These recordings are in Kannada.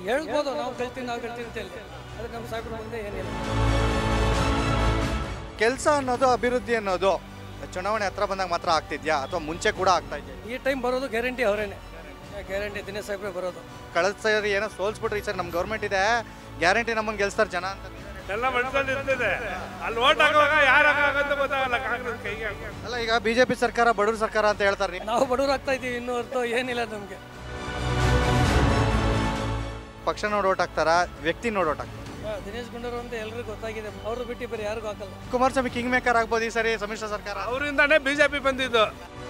ಹೇಳ್ಬೋದು ನಾವು ಗೆಲ್ತೀವಿ ನಾವು ಗೆಲ್ತೀವಿ ಅಂತ ಹೇಳಿ ಆದರೆ ನಮ್ಮ ಸಾಹೇಬ್ರ ಮುಂದೆ ಏನಿಲ್ಲ ಕೆಲಸ ಅನ್ನೋದು ಅಭಿವೃದ್ಧಿ ಅನ್ನೋದು ಚುನಾವಣೆ ಹತ್ರ ಬಂದಾಗ ಮಾತ್ರ ಆಗ್ತಿದ್ಯಾ ಅಥವಾ ಮುಂಚೆ ಕೂಡ ಆಗ್ತಾ ಇದೆಯಾ ಈ ಟೈಮ್ ಬರೋದು ಗ್ಯಾರಂಟಿ ಅವರೇನೆ ಗ್ಯಾರಂಟಿ ದಿನೇಶ್ ಸಾಹೇಬ್ರೆ ಬರೋದು ಕಳೆದ ಸರಿ ಏನೋ ಸೋಲ್ಸ್ಬಿಟ್ರಿ ಈ ಸರ್ ನಮ್ಮ ಗೌರ್ಮೆಂಟ್ ಇದೆ ಗ್ಯಾರಂಟಿ ನಮ್ಮನ್ನು ಗೆಲ್ಸ್ತಾರೆ ಜನ ಅಂತ ನೀವೇ ಹೇಳಿ. ಎಲ್ಲ ಮನಸ್ಸಲ್ಲಿ ಇರ್ತದೆ ಅಲ್ಲಿ ಓಟ್ ಹಾಕುವಾಗ ಯಾರು ಹಾಕಂತ ಗೊತ್ತಾಗಲ್ಲ ಕಾಂಗ್ರೆಸ್ ಕೈಗೆ ಅಲ್ಲ ಈಗ ಬಿಜೆಪಿ ಸರ್ಕಾರ ಬಡವ್ರ ಸರ್ಕಾರ ಅಂತ ಹೇಳ್ತಾರೆ ನೀವು ನಾವು ಬಡವ್ರು ಆಗ್ತಾ ಇದ್ದೀವಿ ಇನ್ನೂ ಹೊರತು ಏನಿಲ್ಲ ನಮಗೆ ಪಕ್ಷ ನೋಡಿ ಓಟ್ ಹಾಕ್ತಾರಾ ವ್ಯಕ್ತಿ ನೋಡಿ ಓಟ್ ಹಾಕ್ತಾರೆ ದಿನೇಶ್ ಗುಂಡೂರು ಅಂತ ಎಲ್ರಿಗೂ ಗೊತ್ತಾಗಿದೆ ಅವ್ರದ್ದು ಬಿಟ್ಟು ಬೇರೆ ಯಾರಿಗೂ ಹಾಕಲ್ಲ ಕುಮಾರಸ್ವಾಮಿ ಕಿಂಗ್ ಮೇಕರ್ ಆಗ್ಬೋದು ಈ ಸರಿ ಸಮ್ಮಿಶ್ರ ಸರ್ಕಾರ ಅವರಿಂದಾನೇ ಬಿಜೆಪಿ ಬಂದಿದ್ದು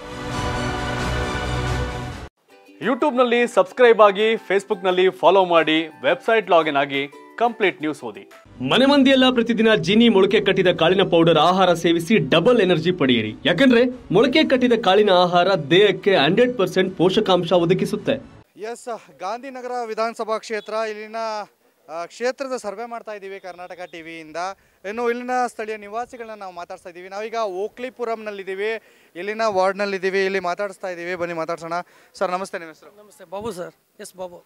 ಯೂಟ್ಯೂಬ್ನಲ್ಲಿ ಸಬ್ಸ್ಕ್ರೈಬ್ ಆಗಿ ಫೇಸ್ಬುಕ್ನಲ್ಲಿ ಫಾಲೋ ಮಾಡಿ ವೆಬ್ಸೈಟ್ ಲಾಗಿನ್ ಆಗಿ ಕಂಪ್ಲೀಟ್ ನ್ಯೂಸ್ ಓದಿ ಮನೆ ಮಂದಿಯೆಲ್ಲ ಪ್ರತಿದಿನ ಜೀನಿ ಮೊಳಕೆ ಕಟ್ಟಿದ ಕಾಳಿನ ಪೌಡರ್ ಆಹಾರ ಸೇವಿಸಿ ಡಬಲ್ ಎನರ್ಜಿ ಪಡೆಯಿರಿ ಯಾಕಂದ್ರೆ ಮೊಳಕೆ ಕಟ್ಟಿದ ಕಾಳಿನ ಆಹಾರ ದೇಹಕ್ಕೆ ಹಂಡ್ರೆಡ್ ಪರ್ಸೆಂಟ್ ಪೋಷಕಾಂಶ ಒದಗಿಸುತ್ತೆ ಎಸ್ ಗಾಂಧಿನಗರ ವಿಧಾನಸಭಾ ಕ್ಷೇತ್ರ ಇಲ್ಲಿನ ಆ, ಕ್ಷೇತ್ರದ ಸರ್ವೆ ಮಾಡ್ತಾ ಇದ್ದೀವಿ ಕರ್ನಾಟಕ ಟಿವಿಯಿಂದ ಇನ್ನು ಇಲ್ಲಿನ ಸ್ಥಳೀಯ ನಿವಾಸಿಗಳನ್ನ ನಾವು ಮಾತಾಡ್ಸ್ತಾ ಇದ್ದೀವಿ ನಾವೀಗ ಓಕ್ಲಿಪುರಂನಲ್ಲಿದ್ದೀವಿ ಇಲ್ಲಿನ ವಾರ್ಡ್ನಲ್ಲಿದ್ದೀವಿ ಇಲ್ಲಿ ಮಾತಾಡಿಸ್ತಾ ಇದ್ದೀವಿ ಬನ್ನಿ ಮಾತಾಡ್ಸೋಣ ಸರ್ ನಮಸ್ತೆ ನಿಮ್ಮ ಹೆಸರು ನಮಸ್ತೆ Babu sir S Babu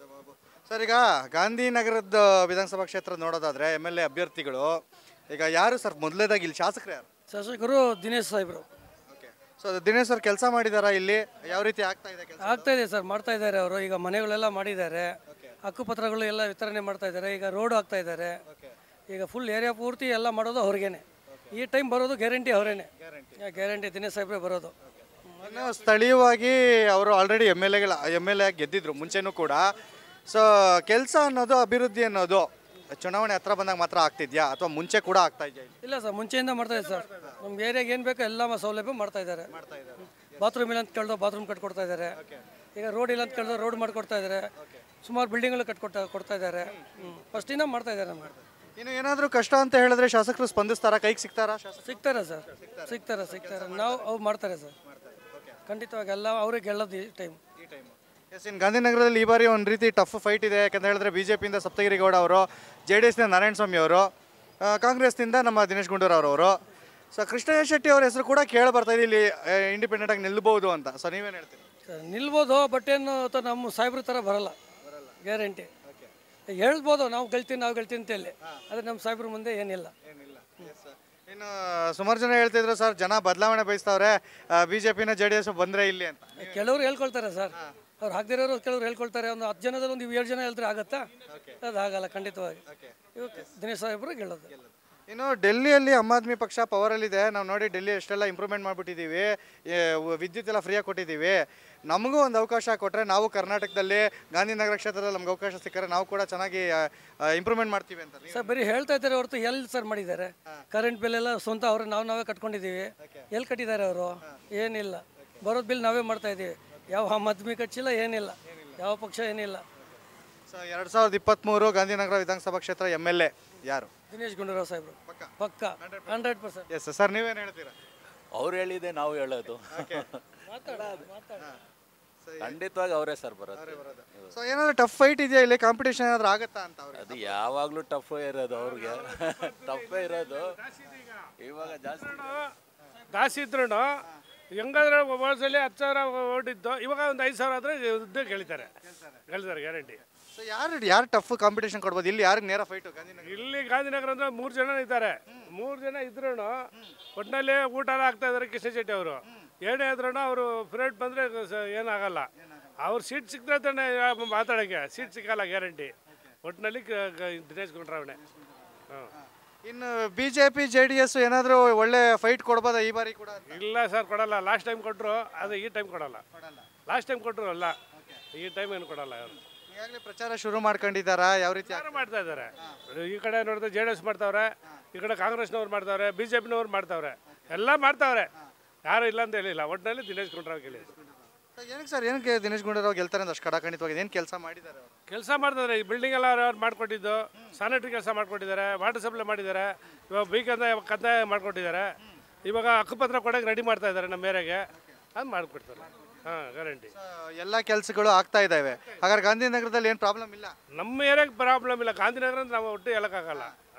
sir ಈಗ ಗಾಂಧಿನಗರದ ವಿಧಾನಸಭಾ ಕ್ಷೇತ್ರ ನೋಡೋದಾದ್ರೆ ಎಮ್ ಎಲ್ ಎ ಅಭ್ಯರ್ಥಿಗಳು ಈಗ ಯಾರು ಸರ್ ಮೊದಲೇದಾಗಿ ಇಲ್ಲಿ ಶಾಸಕರು ಯಾರು ಶಾಸಕರು ದಿನೇಶ್ ಸಾಹೇಬ್ರು ಓಕೆ ಸೊ ದಿನೇಶ್ ಸರ್ ಕೆಲಸ ಮಾಡಿದಾರಾ ಇಲ್ಲಿ ಯಾವ ರೀತಿ ಆಗ್ತಾ ಇದೆ ಕೆಲಸ ಆಗ್ತಾ ಇದೆ ಸರ್ ಮಾಡ್ತಾ ಇದ್ದಾರೆ ಅವರು ಈಗ ಮನೆಗಳೆಲ್ಲ ಮಾಡಿದ್ದಾರೆ ಹಕ್ಕುಪತ್ರಗಳು ಎಲ್ಲ ವಿತರಣೆ ಮಾಡ್ತಾ ಇದ್ದಾರೆ ಈಗ ರೋಡ್ ಆಗ್ತಾ ಇದ್ದಾರೆ ಈಗ ಫುಲ್ ಏರಿಯಾ ಪೂರ್ತಿ ಎಲ್ಲ ಮಾಡೋದು ಅವ್ರಿಗೇನೆ ಈ ಟೈಮ್ ಬರೋದು ಗ್ಯಾರಂಟಿ ಅವರೇನೆ ಗ್ಯಾರಂಟಿ ದಿನೇಶ್ ಸಾಹೇಬ್ರೆ ಬರೋದು ಇನ್ನು ಸ್ಥಳೀಯವಾಗಿ ಅವರು ಆಲ್ರೆಡಿ ಎಮ್ ಎಲ್ ಎಗಳ ಎಮ್ ಎಲ್ ಎ ಗೆದ್ದಿದ್ರು ಮುಂಚೆನೂ ಕೂಡ ಸೊ ಕೆಲಸ ಅನ್ನೋದು ಅಭಿವೃದ್ಧಿ ಅನ್ನೋದು ಚುನಾವಣೆ ಹತ್ರ ಬಂದಾಗ ಮಾತ್ರ ಆಗ್ತಿದ್ಯಾ ಅಥವಾ ಮುಂಚೆ ಕೂಡ ಆಗ್ತಾ ಇದೆಯಾ ಇಲ್ಲಿ? ಇಲ್ಲ ಸರ್ ಮುಂಚೆಯಿಂದ ಮಾಡ್ತಾ ಇದೆ ಸರ್ ನಮ್ಗೆ ಏರಿಯಾಗೆ ಏನು ಬೇಕೋ ಎಲ್ಲ ಸೌಲಭ್ಯ ಮಾಡ್ತಾ ಇದ್ದಾರೆ ಬಾತ್ರೂಮ್ ಇಲ್ಲ ಅಂತ ಕೇಳಿದ್ರು ಬಾತ್ರೂಮ್ ಕಟ್ಕೊಡ್ತಾ ಇದ್ದಾರೆ ಈಗ ರೋಡ್ ಇಲ್ಲ ಅಂತ ಕೇಳಿದ್ರೆ ರೋಡ್ ಮಾಡ್ಕೊಡ್ತಾ ಇದ್ದಾರೆ ಸುಮಾರು ಬಿಲ್ಡಿಂಗ್ಗಳು ಕಟ್ಕೊಡ್ತಾ ಕೊಡ್ತಾ ಇದ್ದಾರೆ ಫಸ್ಟಿಂದ ಮಾಡ್ತಾ ಇದ್ದಾರೆ ನಮ್ಗೆ ಇನ್ನು ಏನಾದರೂ ಕಷ್ಟ ಅಂತ ಹೇಳಿದ್ರೆ ಶಾಸಕರು ಸ್ಪಂದಿಸ್ತಾರಾ ಕೈಗೆ ಸಿಗ್ತಾರಾ ಶಾಸಕ ಸಿಗ್ತಾರೆ ಸರ್ ಸಿಗ್ತಾರೆ ಸಿಗ್ತಾರೆ ನಾವು ಅವ್ರು ಮಾಡ್ತಾರೆ ಸರ್ ಖಂಡಿತವಾಗಿ ಎಲ್ಲ ಅವ್ರಿಗೆ ಗೆಲ್ಲೋದು ಈ ಟೈಮ್ ಎಸ್ ಇನ್ನು ಗಾಂಧಿನಗರದಲ್ಲಿ ಈ ಬಾರಿ ಒಂದು ರೀತಿ ಟಫ್ ಫೈಟ್ ಇದೆ ಯಾಕಂತ ಹೇಳಿದ್ರೆ ಬಿ ಜೆ ಪಿಯಿಂದ ಸಪ್ತಗಿರಿ ಗೌಡ ಅವರು ಜೆ ಡಿ ಎಸ್ನಿಂದ ನಾರಾಯಣ ಸ್ವಾಮಿ ಅವರು ಆ, ಕಾಂಗ್ರೆಸ್ನಿಂದ ನಮ್ಮ ದಿನೇಶ್ ಗುಂಡೂರಾವ್ ಅವರು ಸೊ ಕೃಷ್ಣ ಶೆಟ್ಟಿ ಅವ್ರ ಹೆಸರು ಕೂಡ ಕೇಳಿ ಬರ್ತಾ ಇದೆ ಇಲ್ಲಿ ಇಂಡಿಪೆಂಡೆಂಟ್ ಆಗಿ ನಿಲ್ಬಹುದು ಅಂತ ಸೊ ನೀವೇನು ಹೇಳ್ತೀರಿ ಸರ್ ನಿಲ್ಬೋದು ಬಟ್ ಏನು ತ- ನಮ್ಮ ಸಾಹೇಬ್ರ ಥರ ಬರಲ್ಲ ಗ್ಯಾರಂಟಿ ಹೇಳ್ಬೋದು ನಾವು ಗೆಲ್ತೀವಿ ನಾವು ಗೆಲ್ತೀವಿ ಅಂತ ಹೇಳಿ ಆದರೆ ನಮ್ಮ ಸಾಹೇಬ್ರ ಮುಂದೆ ಏನಿಲ್ಲ ಇನ್ನು ಸುಮಾರು ಜನ ಹೇಳ್ತಿದ್ರು ಸರ್ ಜನ ಬದಲಾವಣೆ ಬಯಸ್ತವ್ರೆ ಬಿ ಜೆ ಪಿನ ಜೆ ಡಿ ಎಸ್ ಬಂದರೆ ಇಲ್ಲಿ ಅಂತ ಕೆಲವರು ಹೇಳ್ಕೊಳ್ತಾರೆ ಸರ್ ಅವ್ರು ಹಾಕ್ದಿರೋರು ಕೆಲವ್ರು ಹೇಳ್ಕೊಳ್ತಾರೆ ಒಂದು ಹತ್ತು ಜನದಲ್ಲಿ ಒಂದು ಏಳು ಜನ ಹೇಳ್ತಾರೆ ಆಗತ್ತಾ ಅದು ಆಗಲ್ಲ ಖಂಡಿತವಾಗಿ ಇವಕ್ಕೆ ದಿನೇಶ್ ಸಾಹೇಬ್ರು ಗೆಲ್ಲೋದು ಇನ್ನು ಡೆಲ್ಲಿಯಲ್ಲಿ ಆಮ್ ಆದ್ಮಿ ಪಕ್ಷ ಪವರಲ್ಲಿದೆ ನಾವು ನೋಡಿ ಡೆಲ್ಲಿ ಎಷ್ಟೆಲ್ಲ ಇಂಪ್ರೂವ್ಮೆಂಟ್ ಮಾಡಿಬಿಟ್ಟಿದ್ದೀವಿ ವಿದ್ಯುತ್ ಎಲ್ಲ ಫ್ರೀಯಾಗಿ ಕೊಟ್ಟಿದ್ದೀವಿ ನಮಗೂ ಒಂದು ಅವಕಾಶ ಕೊಟ್ಟರೆ ನಾವು ಕರ್ನಾಟಕದಲ್ಲಿ ಗಾಂಧಿನಗರ ಕ್ಷೇತ್ರದಲ್ಲಿ ನಮ್ಗೆ ಅವಕಾಶ ಸಿಕ್ಕರೆ ನಾವು ಕೂಡ ಚೆನ್ನಾಗಿ ಇಂಪ್ರೂವ್ಮೆಂಟ್ ಮಾಡ್ತೀವಿ ಅಂತ ನೀವು- ಸರ್ ಬರೀ ಹೇಳ್ತಾ ಇದ್ದಾರೆ ಹೊರತು ಎಲ್ಲಿ ಸರ್ ಮಾಡಿದ್ದಾರೆ ಕರೆಂಟ್ ಬಿಲ್ ಎಲ್ಲ ಸ್ವಂತ ಅವ್ರು ನಾವು ನಾವೇ ಕಟ್ಕೊಂಡಿದ್ದೀವಿ ಎಲ್ಲಿ ಕಟ್ಟಿದ್ದಾರೆ ಅವರು ಏನಿಲ್ಲ ಬರೋದು ಬಿಲ್ ನಾವೇ ಮಾಡ್ತಾ ಇದ್ದೀವಿ ಯಾವ ಆಮ್ ಆದ್ಮಿ ಕಚ್ಚಿಲ್ಲ ಏನಿಲ್ಲ ಯಾವ ಪಕ್ಷ ಏನಿಲ್ಲ ಸೊ ಎರಡು ಸಾವಿರದ ಇಪ್ಪತ್ತ್ಮೂರು ಗಾಂಧಿನಗರ ವಿಧಾನಸಭಾ ಕ್ಷೇತ್ರ ಎಮ್ ಎಲ್ ಎ ಯಾರು ದಿನೇಶ್ ಗುಂಡೂರಾವ್ ಸಾಹೇಬ್ರು ಪಕ್ಕ ಹಂಡ್ರೆಡ್ ಪರ್ಸೆಂಟ್ ಎಸ್ ಸರ್ ನೀವೇನು ಹೇಳ್ತೀರಾ ಅವ್ರು ಹೇಳಿದೆ ನಾವು ಹೇಳೋದು ಖಂಡಿತವಾಗಿ ಅವರೇ ಸರ್ ಬರೋದು ಸೊ ಏನಾದ್ರು ಟಫ್ ಫೈಟ್ ಇದೆಯಾ ಇಲ್ಲಿ ಕಾಂಪಿಟೇಷನ್ ಏನಾದ್ರು ಆಗುತ್ತಾ ಅಂತ ಅವ್ರಿಗೆ ಅದು ಯಾವಾಗಲೂ ಟಫ್ ಇರೋದು ಅವ್ರಿಗೆ ಟಫೇ ಇರೋದು ಇವಾಗ ಜಾಸ್ತಿ ದಾಸಿ ಇದ್ರು ಹೆಂಗಾದ್ರೆ ವರ್ಷದಲ್ಲಿ ಹತ್ತು ಸಾವಿರ ಓಟಿದ್ದು ಇವಾಗ ಒಂದು ಐದು ಸಾವಿರ ಆದರೆ ದುಡ್ಡು ಗೆಲ್ತಾರೆ ಗೆಲ್ತಾರೆ ಗ್ಯಾರಂಟಿ ಸೊ ಯಾರು ಯಾರು ಟಫ್ ಕಾಂಪಿಟೇಷನ್ ಕೊಡ್ಬೋದು ಇಲ್ಲಿ ಯಾರಿಗೆ ನೇರ ಫೈಟು ಗಾಂಧಿನಗರ ಇಲ್ಲಿ ಗಾಂಧಿನಗರ ಅಂದ್ರೆ ಮೂರು ಜನ ಇದ್ದಾರೆ ಮೂರು ಜನ ಇದ್ರೂ ಒಟ್ಟಿನಲ್ಲಿ ಊಟ ಎಲ್ಲ ಆಗ್ತಾ ಇದ್ದಾರೆ ಕಿಶನ್ ಶೆಟ್ಟಿ ಅವರು ಏನೇ ಇದ್ರೂ ಅವರು ಫ್ರೆಂಡ್ ಬಂದರೆ ಏನಾಗಲ್ಲ ಅವ್ರು ಸೀಟ್ ಸಿಕ್ತಾರೆ ತಾನೆ ಮಾತಾಡೋಕ್ಕೆ ಸೀಟ್ ಸಿಕ್ಕಲ್ಲ ಗ್ಯಾರಂಟಿ ಒಟ್ಟಿನಲ್ಲಿ ದಿನೇಶ್ ಗುಂಡ್ರಾವಣೆ ಹಾಂ ಇನ್ನು B J P J D S ಏನಾದರೂ ಒಳ್ಳೆ ಫೈಟ್ ಕೊಡ್ಬೋದಾ ಈ ಬಾರಿ ಕೂಡ ಇಲ್ಲ ಸರ್ ಕೊಡಲ್ಲ ಲಾಸ್ಟ್ ಟೈಮ್ ಕೊಟ್ಟರು ಅದು ಈ ಟೈಮ್ ಕೊಡಲ್ಲ ಲಾಸ್ಟ್ ಟೈಮ್ ಕೊಟ್ಟರು ಅಲ್ಲ ಈ ಟೈಮ್ ಏನು ಕೊಡಲ್ಲ ಅವರು ಈಗಾಗಲೇ ಪ್ರಚಾರ ಶುರು ಮಾಡ್ಕೊಂಡಿದ್ದಾರಾ ಯಾವ ರೀತಿ ಯಾರು ಮಾಡ್ತಾ ಇದ್ದಾರೆ ಈ ಕಡೆ ನೋಡಿದ್ರೆ ಜೆ ಡಿ ಎಸ್ ಮಾಡ್ತಾವ್ರೆ ಈ ಕಡೆ ಕಾಂಗ್ರೆಸ್ನವ್ರು ಮಾಡ್ತಾವ್ರೆ ಬಿ ಜೆ ಪಿನವ್ರು ಮಾಡ್ತಾವ್ರೆ ಎಲ್ಲ ಮಾಡ್ತಾವ್ರೆ ಯಾರು ಇಲ್ಲ ಅಂತ ಹೇಳಿಲ್ಲ ಒಟ್ಟಿನಲ್ಲಿ ದಿನೇಶ್ ಗುಂಡ್ರಾವ್ ಕೇಳಿ ಏನಕ್ಕೆ ಸರ್ ಏನಕ್ಕೆ ದಿನೇಶ್ ಗುಂಡೂರಾವ್ ಗೆಲ್ತಾರೆ ಅಂತ ಅಷ್ಟು ಕಡಾಖಂಡಿತವಾಗಿ ಏನು ಕೆಲಸ ಮಾಡಿದ್ದಾರೆ ಅವರು ಕೆಲಸ ಮಾಡ್ತಿದ್ದಾರೆ ಈ ಬಿಲ್ಡಿಂಗ್ ಎಲ್ಲ ಅವ್ರು ಮಾಡಿಕೊಟ್ಟಿದ್ದು ಸ್ಯಾನಿಟರಿ ಕೆಲಸ ಮಾಡ್ಕೊಟ್ಟಿದ್ದಾರೆ ವಾಟರ್ ಸಪ್ಲೈ ಮಾಡಿದ್ದಾರೆ ಇವಾಗ ಬಿ ಕಂದಾಯ ಕಂದಾಯ ಮಾಡ್ಕೊಟ್ಟಿದ್ದಾರೆ ಇವಾಗ ಹಕ್ಕುಪತ್ರ ಕೊಡೋಕೆ ರೆಡಿ ಮಾಡ್ತಾ ಇದ್ದಾರೆ ನಮ್ಮ ಏರಿಯಾಗೆ ಅದು ಮಾಡಿಕೊಡ್ತಾರೆ ಹಾಂ ಗ್ಯಾರಂಟಿ ಎಲ್ಲ ಕೆಲಸಗಳು ಆಗ್ತಾ ಇದ್ದಾವೆ ಹಾಗಾದ್ರೆ ಗಾಂಧಿನಗರದಲ್ಲಿ ಏನು ಪ್ರಾಬ್ಲಮ್ ಇಲ್ಲ ನಮ್ಮ ಏರಿಯಾಗೆ ಪ್ರಾಬ್ಲಮ್ ಇಲ್ಲ ಗಾಂಧಿನಗರ ಅಂತ ನಾವು ಒಟ್ಟು ಹೇಳೋಕ್ಕಾಗಲ್ಲ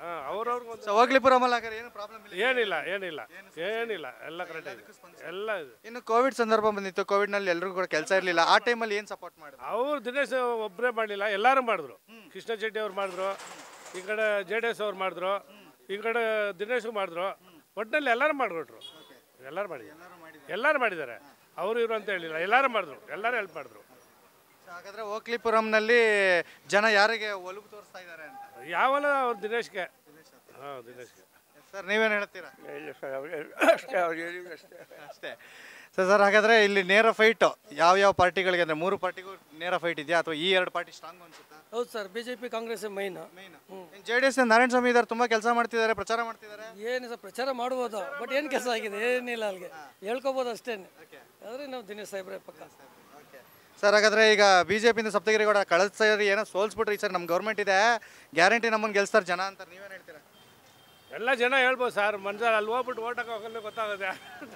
ಹಾಂ ಅವ್ರವ್ರಿಗೆ ಒಂದು ಸೊ ಹೋಗ್ಲಿಪುರಮಲ್ಲಿ ಹಾಗಾದ್ರೆ ಏನು ಪ್ರಾಬ್ಲಮ್ ಇಲ್ಲ ಏನಿಲ್ಲ ಏನಿಲ್ಲ ಏನಿಲ್ಲ ಎಲ್ಲ ಕರೆಕ್ಟ್ ಇದೆ ಎಲ್ಲ ಇದೆ ಇನ್ನು ಕೋವಿಡ್ ಸಂದರ್ಭ ಬಂದಿತ್ತು ಕೋವಿಡ್ನಲ್ಲಿ ಎಲ್ರಿಗೂ ಕೂಡ ಕೆಲಸ ಇರಲಿಲ್ಲ ಆ ಟೈಮಲ್ಲಿ ಏನು ಸಪೋರ್ಟ್ ಮಾಡಿದ್ರು ಅವ್ರು ದಿನೇಶ್ ಒಬ್ಬರೇ ಮಾಡಲಿಲ್ಲ ಎಲ್ಲರೂ ಮಾಡಿದ್ರು ಕೃಷ್ಣ ಶೆಟ್ಟಿ ಅವ್ರು ಮಾಡಿದ್ರು ಈ ಕಡೆ ಜೆ ಡಿ ಎಸ್ ಅವ್ರು ಮಾಡಿದ್ರು ಈ ಕಡೆ ದಿನೇಶ್ ಮಾಡಿದ್ರು ಒಟ್ಟಿನಲ್ಲಿ ಎಲ್ಲರೂ ಮಾಡಿಕೊಟ್ರು ಎಲ್ಲರೂ ಮಾಡಿದ್ದಾರೆ ಎಲ್ಲರೂ ಮಾಡಿದ್ದಾರೆ ಅವರು ಇವರು ಅಂತ ಹೇಳಿಲ್ಲ ಎಲ್ಲರೂ ಮಾಡಿದ್ರು ಎಲ್ಲರೂ ಹೆಲ್ಪ್ ಮಾಡಿದ್ರು So ಹಾಗಾದ್ರೆ ಓಕ್ಲಿಪುರಂನಲ್ಲಿ ಜನ ಯಾರಿಗೆ ಒಲವು ತೋರಿಸ್ತಾ ಇದ್ದಾರೆ ಅಂತ ಯಾವಲ್ಲ ಅವ್ರು ದಿನೇಶ್ಗೆ ಹಾಂ ದಿನೇಶ್ಗೆ ಸರ್ ನೀವೇನು ಹೇಳ್ತೀರಾ ಅಷ್ಟೇ ಅವ್ರು ಹೇಳಿದ್ದು ಅಷ್ಟೇ ಅಷ್ಟೇ ಸೊ ಸರ್ ಹಾಗಾದ್ರೆ ಇಲ್ಲಿ ನೇರ ಫೈಟ್ ಯಾವ ಯಾವ ಪಾರ್ಟಿಗಳಿಗೆ ಅಂದ್ರೆ ಮೂರು ಪಾರ್ಟಿಗೂ ನೇರ ಫೈಟ್ ಇದೆಯಾ ಅಥವಾ ಈ ಎರಡು ಪಾರ್ಟಿ ಸ್ಟ್ರಾಂಗ್ ಅನ್ಸುತ್ತಾ ಹೌದು sir B J P Congress main J D S Narayana Swamy ಇದ್ದಾರೆ ತುಂಬಾ ಕೆಲಸ ಮಾಡ್ತಿದ್ದಾರೆ ಪ್ರಚಾರ ಮಾಡ್ತಿದ್ದಾರೆ ಏನು ಸರ್ ಪ್ರಚಾರ ಮಾಡ್ಬೋದು ಬಟ್ ಏನು ಕೆಲಸ ಆಗಿದೆ ಏನಿಲ್ಲ ಅಲ್ಲಿಗೆ ಹೇಳ್ಕೊಬೋದು ಅಷ್ಟೇ ಆದರೆ ನಾವು ದಿನೇಶ್ ಸಾಹೇಬ್ರೆ ಪಕ್ಕ ಸರ್ ಹಾಗಾದ್ರೆ ಈಗ ಬಿಜೆಪಿಯಿಂದ ಸಪ್ತಗಿರಿಗೌಡ ಕಳೆದ ಸರಿ ಏನೋ ಸೋಲ್ಸ್ಬಿಟ್ರಿ ಸರ್ ನಮ್ಮ ಗೌರ್ಮೆಂಟ್ ಇದೆ ಗ್ಯಾರಂಟಿ ನಮ್ಮನ್ನು ಗೆಲ್ಸ್ತಾರೆ ಜನ ಅಂತ ನೀವೇನು ಹೇಳ್ತೀರಾ ಎಲ್ಲ ಜನ ಹೇಳ್ಬೋದು ಸರ್ ಮನ್ಸಲ್ಲಿ ಅಲ್ಲಿ ಹೋಗ್ಬಿಟ್ಟು ಓಟ್ ಹಾಕೋವಾಗ ಗೊತ್ತಾಗುತ್ತೆ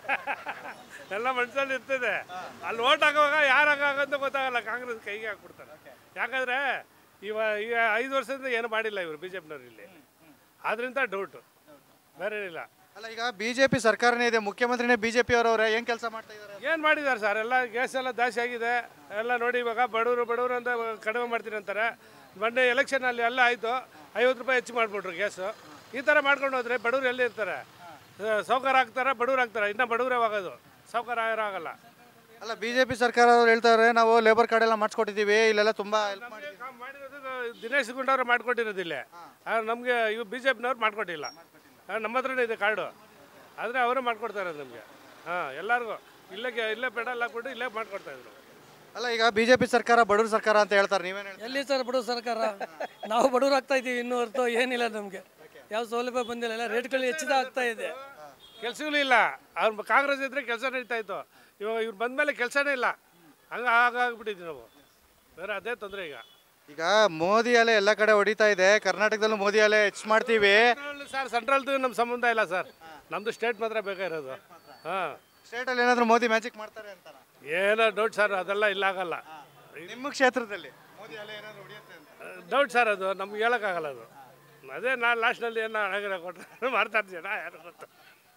ಎಲ್ಲ ಮನ್ಸಲ್ಲಿ ಇರ್ತದೆ ಅಲ್ಲಿ ಓಟ್ ಹಾಕುವಾಗ ಯಾರು ಹಾಕೋಂತ ಗೊತ್ತಾಗಲ್ಲ ಕಾಂಗ್ರೆಸ್ ಕೈಗೆ ಹಾಕ್ಬಿಡ್ತಾರೆ ಯಾಕಂದ್ರೆ ಇವ ಈಗ ಐದು ವರ್ಷದಿಂದ ಏನು ಮಾಡಿಲ್ಲ ಇವರು ಬಿ ಜೆ ಪಿನವ್ರು ಇಲ್ಲಿ ಆದ್ರಿಂದ ಡೌಟು ಬೇರೆ ಏನಿಲ್ಲ ಅಲ್ಲ ಈಗ ಬಿಜೆಪಿ ಸರ್ಕಾರನೇ ಇದೆ ಮುಖ್ಯಮಂತ್ರಿನೇ ಬಿಜೆಪಿ ಅವರವ್ರೆ ಏನ್ ಕೆಲಸ ಮಾಡ್ತಾ ಇದ್ದಾರೆ ಏನು ಮಾಡಿದ್ದಾರೆ ಸರ್ ಎಲ್ಲ ಗ್ಯಾಸ್ ಎಲ್ಲ ಜಾಸ್ತಿ ಆಗಿದೆ ಎಲ್ಲ ನೋಡಿ ಇವಾಗ ಬಡವರು ಬಡವರು ಅಂತ ಕಡಿಮೆ ಮಾಡ್ತೀನಿ ಅಂತಾರೆ ಮೊನ್ನೆ ಎಲೆಕ್ಷನಲ್ಲಿ ಎಲ್ಲ ಆಯಿತು ಐವತ್ತು ರೂಪಾಯಿ ಹೆಚ್ಚು ಮಾಡಿಬಿಟ್ರು ಗ್ಯಾಸು ಈ ಥರ ಮಾಡ್ಕೊಂಡು ಹೋದ್ರೆ ಬಡವ್ರು ಎಲ್ಲಿ ಇರ್ತಾರೆ ಸೌಕರ ಆಗ್ತಾರೆ ಬಡವ್ರು ಆಗ್ತಾರೆ ಇನ್ನೂ ಬಡವರೇ ಆಗೋದು ಸೌಕರ ಯಾರು ಆಗಲ್ಲ ಅಲ್ಲ ಬಿಜೆಪಿ ಸರ್ಕಾರ ಅವ್ರು ಹೇಳ್ತಾರೆ ನಾವು ಲೇಬರ್ ಕಾರ್ಡ್ ಎಲ್ಲ ಮಾಡಿಸ್ಕೊಟ್ಟಿದ್ದೀವಿ ಇಲ್ಲೆಲ್ಲ ತುಂಬಾ ಹೆಲ್ಪ್ ಮಾಡಿ ನಮ್ಗೆ ಮಾಡಿರೋದು ದಿನೇಶ್ ಗುಂಡವ್ರು ಮಾಡ್ಕೊಟ್ಟಿರೋದಿಲ್ಲ ನಮಗೆ ಇವು ಬಿ ಜೆ ಪಿನವ್ರು ಮಾಡ್ಕೊಟ್ಟಿಲ್ಲ ಆ, ನಮ್ಮ ಹತ್ರನೇ ಇದೆ ಕಾರ್ಡು ಆದರೆ ಅವರೇ ಮಾಡ್ಕೊಡ್ತಾರೆ ನಮಗೆ ಹಾಂ ಎಲ್ಲರಿಗೂ ಇಲ್ಲೇ ಗೆ- ಇಲ್ಲೇ ಪೆಡಲ್ ಹಾಕ್ಬಿಟ್ಟು ಇಲ್ಲೇ ಮಾಡ್ಕೊಡ್ತಾ ಇದ್ರು ಅಲ್ಲ ಈಗ ಬಿಜೆಪಿ ಸರ್ಕಾರ ಬಡವ್ರ ಸರ್ಕಾರ ಅಂತ ಹೇಳ್ತಾರೆ ನೀವೇನು ಹೇಳ್ತೀರಾ ಎಲ್ಲಿ ಸರ್ ಬಡವ್ರ ಸರ್ಕಾರ ನಾವು ಬಡವ್ರು ಆಗ್ತಾ ಇದ್ದೀವಿ ಇನ್ನೂ ಹೊರತು ಏನಿಲ್ಲ ನಮಗೆ ಯಾವ ಸೌಲಭ್ಯ ಬಂದಿಲ್ಲ ಎಲ್ಲ ರೇಟ್ಗಳು ಹೆಚ್ಚಿದ ಆಗ್ತಾ ಇದೆ ಕೆಲಸಗಳು ಇಲ್ಲ ಅವ್ರು ಕಾಂಗ್ರೆಸ್ ಇದ್ರೆ ಕೆಲಸ ನಡೀತಾ ಇತ್ತು ಇವಾಗ ಇವ್ರು ಬಂದಮೇಲೆ ಕೆಲಸನೇ ಇಲ್ಲ ಹಂಗೆ ಆಗಾಗ್ಬಿಟ್ಟಿದ್ವಿ ನಾವು ಬೇರೆ ಅದೇ ತೊಂದರೆ ಈಗ ಈಗ ಮೋದಿ ಅಲೆ ಎಲ್ಲ ಕಡೆ ಹೊಡಿತಾ ಇದೆ ಕರ್ನಾಟಕದಲ್ಲೂ ಮೋದಿ ಅಲೆ ಹೆಚ್ಚು ಮಾಡ್ತೀವಿ ಸರ್ ಸೆಂಟ್ರಲ್ದು ನಮ್ಮ ಸಂಬಂಧ ಇಲ್ಲ ಸರ್ ನಮ್ಮದು ಸ್ಟೇಟ್ ಮಾತ್ರ ಬೇಕಾಗಿರೋದು ಹಾಂ ಸ್ಟೇಟಲ್ಲಿ ಏನಾದರೂ ಮೋದಿ ಮ್ಯಾಜಿಕ್ ಮಾಡ್ತಾರೆ ಅಂತ ಏನೋ ಡೌಟ್ ಸರ್ ಅದೆಲ್ಲ ಇಲ್ಲ ಆಗಲ್ಲ ನಿಮ್ಮ ಕ್ಷೇತ್ರದಲ್ಲಿ ಮೋದಿ ಅಲೆ ಏನಾದರೂ ಹೊಡಿಯುತ್ತೆ ಅಂತ ಡೌಟ್ ಸರ್ ಅದು ನಮ್ಗೆ ಹೇಳೋಕ್ಕಾಗಲ್ಲ ಅದು ಅದೇ ನಾನು ಲಾಸ್ಟ್ನಲ್ಲಿ ಏನೋ ಹಣಗಿರ ಕೊಟ್ಟರೆ ಮಾಡ್ತಾರೆ ಜನ ಯಾರು ಗೊತ್ತು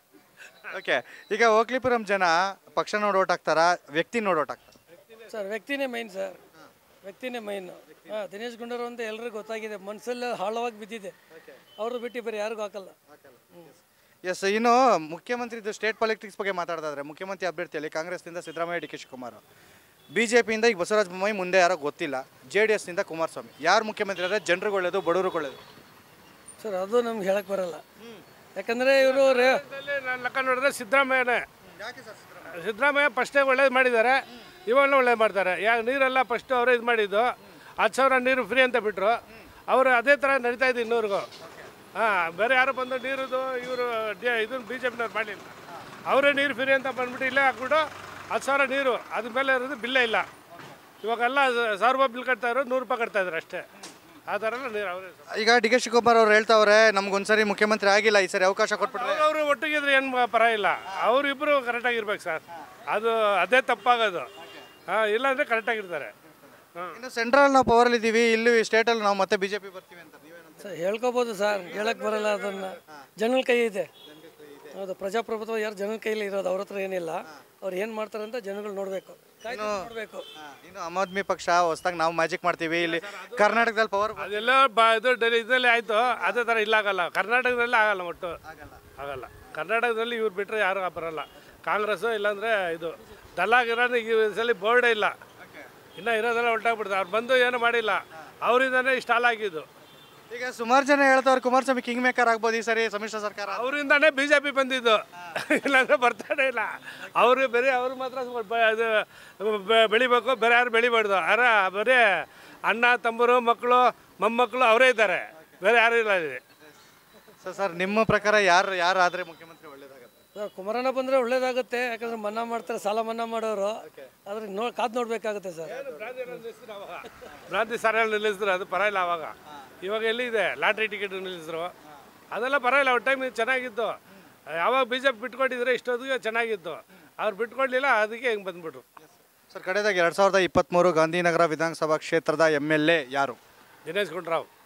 ಓಕೆ ಈಗ ಓಕ್ಲಿಪುರಂ ಜನ ಪಕ್ಷ ನೋಡಿ ಓಟ್ ಹಾಕ್ತಾರಾ ವ್ಯಕ್ತಿ ನೋಡಿ ಓಟ್ ಹಾಕ್ತಾರ ಸರ್ ವ್ಯಕ್ತಿನೇ ಮೈನ್ ಸರ್ ವ್ಯಕ್ತಿನೇ ಮೈನ್ ಹಾಂ ದಿನೇಶ್ ಗುಂಡೂರಾವ್ ಅಂತ ಎಲ್ರಿಗೂ ಗೊತ್ತಾಗಿದೆ ಮನಸ್ಸಲ್ಲಿ ಆಳವಾಗಿ ಬಿದ್ದಿದೆ ಅವರು ಬಿಟ್ಟು ಬರೀ ಯಾರಿಗೂ ಹಾಕಲ್ಲ ಎಸ್ ಇನ್ನು ಮುಖ್ಯಮಂತ್ರಿದು ಸ್ಟೇಟ್ ಪಾಲಿಟಿಕ್ಸ್ ಬಗ್ಗೆ ಮಾತಾಡೋದಾದ್ರೆ ಮುಖ್ಯಮಂತ್ರಿ ಅಭ್ಯರ್ಥಿಯಲ್ಲಿ ಕಾಂಗ್ರೆಸ್ನಿಂದ Siddaramaiah D K Shivakumar B J ಪಿಯಿಂದ ಈಗ ಬಸವರಾಜ ಬೊಮ್ಮಾಯಿ ಮುಂದೆ ಯಾರೋ ಗೊತ್ತಿಲ್ಲ ಜೆ ಡಿ ಎಸ್ನಿಂದ ಕುಮಾರಸ್ವಾಮಿ ಯಾರು ಮುಖ್ಯಮಂತ್ರಿ ಆದರೆ ಜನರಿಗೆ ಒಳ್ಳೇದು ಬಡವ್ರಿಗೆ ಒಳ್ಳೇದು ಸರ್ ಅದು ನಮ್ಗೆ ಹೇಳಕ್ಕೆ ಬರಲ್ಲ ಯಾಕಂದರೆ ಇವರು ರೇ ನಾನು ಲೆಕ್ಕ ನೋಡಿದ್ರೆ ಸಿದ್ದರಾಮಯ್ಯನೇ ಸಿದ್ದರಾಮಯ್ಯ ಫಸ್ಟೇ ಒಳ್ಳೇದು ಮಾಡಿದ್ದಾರೆ ಇವಾಗಲೂ ಒಳ್ಳೇದು ಮಾಡ್ತಾರೆ ಯಾ ನೀರೆಲ್ಲ ಫಸ್ಟು ಅವರೇ ಇದು ಮಾಡಿದ್ದು ಹತ್ತು ಸಾವಿರ ನೀರು ಫ್ರೀ ಅಂತ ಬಿಟ್ಟರು ಅವರು ಅದೇ ಥರ ನಡೀತಾ ಇದೆ ಇನ್ನೂರಿಗೂ ಹಾಂ ಬೇರೆ ಯಾರು ಬಂದು ನೀರುದು ಇವರು ಇದನ್ನು ಬಿ ಜೆ ಪಿನವ್ರು ಮಾಡಲಿಲ್ಲ ಅವರೇ ನೀರು ಫ್ರೀ ಅಂತ ಬಂದ್ಬಿಟ್ಟು ಇಲ್ಲೇ ಹಾಕ್ಬಿಟ್ಟು ಹತ್ತು ಸಾವಿರ ನೀರು ಅದ್ರ ಮೇಲೆ ಇರೋದು ಬಿಲ್ಲೇ ಇಲ್ಲ ಇವಾಗೆಲ್ಲ ಸಾವಿರ ರೂಪಾಯಿ ಬಿಲ್ ಕಟ್ತಾ ಇರೋದು ನೂರು ರೂಪಾಯಿ ಕಟ್ತಾ ಇದ್ದಾರೆ ಅಷ್ಟೇ ಆ ಥರ ಎಲ್ಲ ನೀರು ಅವರೇ ಈಗ ಡಿ ಕೆ ಶಿವಕುಮಾರ್ ಅವ್ರು ಹೇಳ್ತಾವ್ರೆ ನಮ್ಗೊಂದ್ಸರಿ ಮುಖ್ಯಮಂತ್ರಿ ಆಗಿಲ್ಲ ಈ ಸರಿ ಅವಕಾಶ ಕೊಟ್ಬಿಟ್ರೆ ಅವರು ಒಟ್ಟಿಗಿದ್ರೆ ಏನು ಪರ ಇಲ್ಲ ಅವರಿಬ್ಬರು ಕರೆಕ್ಟಾಗಿರ್ಬೇಕು ಸರ್ ಅದು ಅದೇ ತಪ್ಪಾಗೋದು ಹಾಂ ಇಲ್ಲಾಂದರೆ ಕರೆಕ್ಟಾಗಿರ್ತಾರೆ ಹಾಂ ಇನ್ನು ಸೆಂಟ್ರಲ್ ನಾವು ಪವರ್ ಇದ್ದೀವಿ ಇಲ್ಲಿ ಸ್ಟೇಟಲ್ಲಿ ನಾವು ಮತ್ತೆ ಬಿಜೆಪಿ ಬರ್ತೀವಿ ಅಂತ ನೀವೇನಂತ ಸರ್ ಹೇಳ್ಕೊಬೋದು ಸರ್ ಹೇಳಕ್ಕೆ ಬರಲ್ಲ ಅದನ್ನು ಜನಗಳ ಕೈ ಇದೆ ಹೌದು ಪ್ರಜಾಪ್ರಭುತ್ವ ಯಾರು ಜನಗಳ ಕೈಲಿ ಇರೋದು ಅವ್ರ ಹತ್ರ ಏನಿಲ್ಲ ಅವ್ರು ಏನು ಮಾಡ್ತಾರೆ ಅಂತ ಜನಗಳು ನೋಡಬೇಕು ನೋಡಬೇಕು ಇನ್ನು ಆಮ್ ಆದ್ಮಿ ಪಕ್ಷ ಹೊಸದಾಗಿ ನಾವು ಮ್ಯಾಜಿಕ್ ಮಾಡ್ತೀವಿ ಇಲ್ಲಿ ಕರ್ನಾಟಕದಲ್ಲಿ ಪವರ್ ಅದೆಲ್ಲ ಬ ಇದು ಡೆಲ್ಲಿ ಇದರಲ್ಲಿ ಆಯಿತು ಅದೇ ಥರ ಇಲ್ಲ ಆಗಲ್ಲ ಕರ್ನಾಟಕದಲ್ಲಿ ಆಗಲ್ಲ ಒಟ್ಟು ಆಗಲ್ಲ ಕರ್ನಾಟಕದಲ್ಲಿ ಇವ್ರು ಬಿಟ್ಟರೆ ಯಾರು ಬರಲ್ಲ ಕಾಂಗ್ರೆಸ್ಸು ಇಲ್ಲಾಂದರೆ ಇದು ದಲ್ಲಾಗಿರೋದು ಈ ಸಲ ಬೋರ್ಡೇ ಇಲ್ಲ ಇನ್ನೂ ಇರೋದೆಲ್ಲ ಹೊರಟಾಗ್ಬಿಡ್ತಾರೆ ಅವ್ರು ಬಂದು ಏನು ಮಾಡಿಲ್ಲ ಅವರಿಂದನೇ ಇಷ್ಟ ಆಗಿದ್ದು ಈಗ ಸುಮಾರು ಜನ ಹೇಳ್ತಾವ್ರೆ ಕುಮಾರಸ್ವಾಮಿ ಕಿಂಗ್ ಮೇಕರ್ ಆಗ್ಬೋದು ಈ ಸರಿ ಸಮ್ಮಿಶ್ರ ಸರ್ಕಾರ ಅವರಿಂದಾನೇ ಬಿ ಜೆ ಪಿ ಬಂದಿದ್ದು ಇಲ್ಲಾಂದ್ರೆ ಬರ್ತಾನೆ ಇಲ್ಲ ಅವರು ಬೇರೆ ಅವ್ರು ಮಾತ್ರ ಸ್ವಲ್ಪ ಬ- ಅದು ಬೆ- ಬೆಳಿಬೇಕು ಬೇರೆ ಯಾರು ಬೆಳಿಬಾರ್ದು ಅರ ಬರೀ ಅಣ್ಣ ತಮ್ಮರು ಮಕ್ಕಳು ಮೊಮ್ಮಕ್ಕಳು ಅವರೇ ಇದ್ದಾರೆ ಬೇರೆ ಯಾರು ಇಲ್ಲ ಇಲ್ಲಿ ಸೊ ಸರ್ ನಿಮ್ಮ ಪ್ರಕಾರ ಯಾರು ಯಾರು ಆದರೆ ಮುಖ್ಯಮಂತ್ರಿ ಒಳ್ಳೇದಾಗುತ್ತೆ ಸರ್ ಕುಮಾರಣ್ಣ ಬಂದರೆ ಒಳ್ಳೇದಾಗುತ್ತೆ ಯಾಕಂದ್ರೆ ಮನ್ನಾ ಮಾಡ್ತಾರೆ ಸಾಲ ಮನ್ನಾ ಮಾಡೋರು ಆದ್ರೆ ನೋ ಕಾದು ನೋಡಬೇಕಾಗುತ್ತೆ ಸರ್ ಭ್ರಾಂತಿ ಸಾರಲ್ಲಿ ನಿಲ್ಲಿಸಿದ್ರು ಅದು ಪರ ಇಲ್ಲ ಅವಾಗ ಇವಾಗ ಎಲ್ಲಿದೆ ಲಾಟ್ರಿ ಟಿಕೆಟ್ ನಿಲ್ಲಿಸಿದ್ರು ಅದೆಲ್ಲ ಪರವಾಗಿಲ್ಲ ಅವ್ರ ಟೈಮ್ ಚೆನ್ನಾಗಿತ್ತು ಯಾವಾಗ ಬಿ ಜೆ ಪಿ ಬಿಟ್ಕೊಂಡಿದ್ರೆ ಇಷ್ಟೊತ್ತಿಗೆ ಚೆನ್ನಾಗಿತ್ತು ಅವ್ರು ಬಿಟ್ಕೊಡ್ಲಿಲ್ಲ ಅದಕ್ಕೆ ಹಿಂಗೆ ಬಂದ್ಬಿಟ್ರು ಸರ್ ಕಡೆದಾಗ ಎರಡು ಸಾವಿರದ ಇಪ್ಪತ್ತ್ಮೂರು ಗಾಂಧಿನಗರ ವಿಧಾನಸಭಾ ಕ್ಷೇತ್ರದ ಎಮ್ ಎಲ್ ಎ ಯಾರು ದಿನೇಶ್ ಗುಂಡ್ರಾವ್